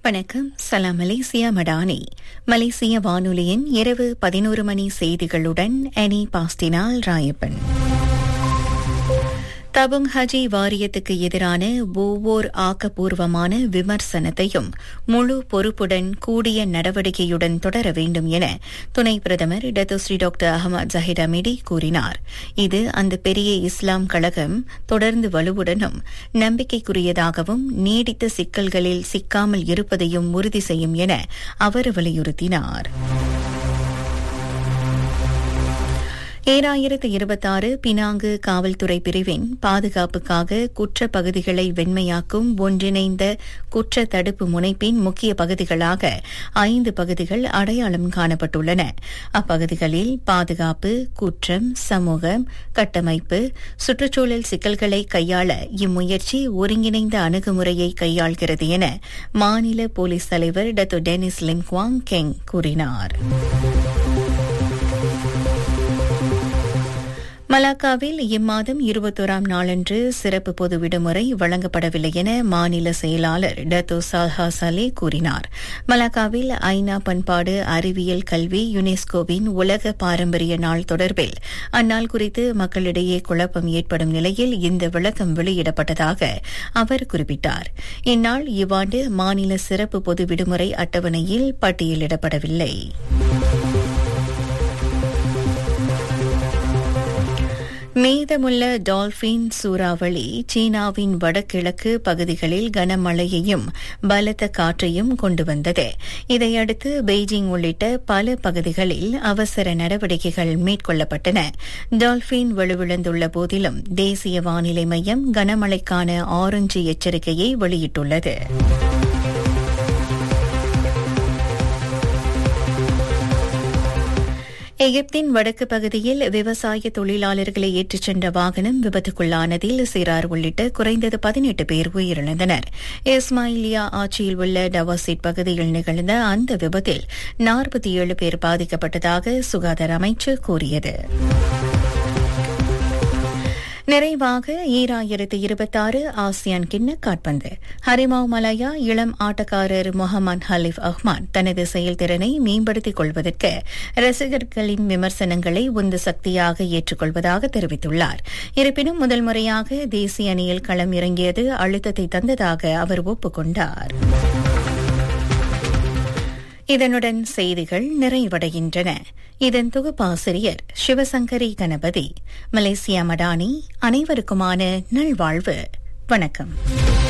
வணக்கம் சலாம் மலேசியா மடானி மலேசிய வானொலியின் இரவு பதினோரு மணி செய்திகளுடன் அனி பாஸ்டினால் ராயப்பன் தபுங் ஹஜி வாரியத்துக்கு எதிரான ஒவ்வொரு ஆக்கப்பூர்வமான விமர்சனத்தையும் முழு பொறுப்புடன் கூடிய நடவடிக்கையுடன் தொடர வேண்டும் என துணை பிரதமர் Datuk Seri doctor Ahmad Zahid Hamidi கூறினார் இது அந்த பெரிய இஸ்லாம் கழகம் தொடர்ந்து வலுவுடனும் நம்பிக்கைக்குரியதாகவும் நீடித்த சிக்கல்களில் சிக்காமல் இருப்பதையும் உறுதி செய்யும் என அவர் வலியுறுத்தினார் ஏழாயிரத்து இருபத்தாறு பினாங்கு காவல்துறை பிரிவின் பாதுகாப்புக்காக குற்ற பகுதிகளை வெண்மையாக்கும் ஒன்றிணைந்த குற்ற தடுப்பு முனைப்பின் முக்கிய பகுதிகளாக ஐந்து பகுதிகள் அடையாளம் காணப்பட்டுள்ளன அப்பகுதிகளில் பாதுகாப்பு குற்றம் சமூகம் கட்டமைப்பு சுற்றுச்சூழல் சிக்கல்களை கையாள இம்முயற்சி ஒருங்கிணைந்த அணுகுமுறையை கையாள்கிறது என மாநில போலீஸ் தலைவர் டத்து டெனிஸ் லிம்குவாங் கெங் கூறினார் மலாக்காவில் இம்மாதம் இருபத்தோராம் நாளன்று சிறப்பு பொது விடுமுறை வழங்கப்படவில்லை என மாநில செயலாளர் டத்தோ சால்ஹா சலே கூறினார் மலாக்காவில் ஐநா பண்பாடு அறிவியல் கல்வி யுனெஸ்கோவின் உலக பாரம்பரிய நாள் தொடர்பில் அந்நாள் குறித்து மக்களிடையே குழப்பம் ஏற்படும் நிலையில் இந்த விளக்கம் வெளியிடப்பட்டதாக அவர் குறிப்பிட்டார் இந்நாள் இவ்வாண்டு மாநில சிறப்பு பொது விடுமுறை அட்டவணையில் பட்டியலிடப்படவில்லை மீதமுள்ள டால்பின் சூறாவளி சீனாவின் வடகிழக்கு பகுதிகளில் கனமழையையும் பலத்த காற்றையும் கொண்டு வந்தது இதையடுத்து பெய்ஜிங் உள்ளிட்ட பல பகுதிகளில் அவசர நடவடிக்கைகள் மேற்கொள்ளப்பட்டன டால்பின் வலுவிழந்துள்ள போதிலும் தேசிய வானிலை மையம் கனமழைக்கான ஆரஞ்சு எச்சரிக்கையை வெளியிட்டுள்ளது எகிப்தின் வடக்கு பகுதியில் விவசாய தொழிலாளர்களை ஏற்றிச் சென்ற வாகனம் விபத்துக்குள்ளானதில் சிறார் உள்ளிட்ட குறைந்தது பதினெட்டு பேர் உயிரிழந்தனர் இஸ்மாயிலியா ஆட்சியில் உள்ள டவாசிட் பகுதியில் நிகழ்ந்த அந்த விபத்தில் நாற்பத்தி ஏழு பேர் பாதிக்கப்பட்டதாக சுகாதார அமைச்சு கூறியது நிறைவாக ஈராயிரத்து இருபத்தாறு ஆசியான் கிண்ண காட்பந்து ஹரிமாவ் மலாயா இளம் ஆட்டக்காரர் முகமது ஹலீஃப் அஹ்மான் தனது செயல்திறனை மேம்படுத்திக் கொள்வதற்கு ரசிகர்களின் விமர்சனங்களை உந்து சக்தியாக ஏற்றுக்கொள்வதாக தெரிவித்துள்ளார் இருப்பினும் முதல் முறையாக தேசிய அணியில் களம் இறங்கியது அழுத்தத்தை தந்ததாக அவர் ஒப்புக்கொண்டார் இதனுடன் செய்திகள் நிறைவடைகின்றன இதன் தொகுப்பாசிரியர் சிவசங்கரி கணபதி மலேசியா மடானி அனைவருக்குமான நல்வாழ்வு வணக்கம்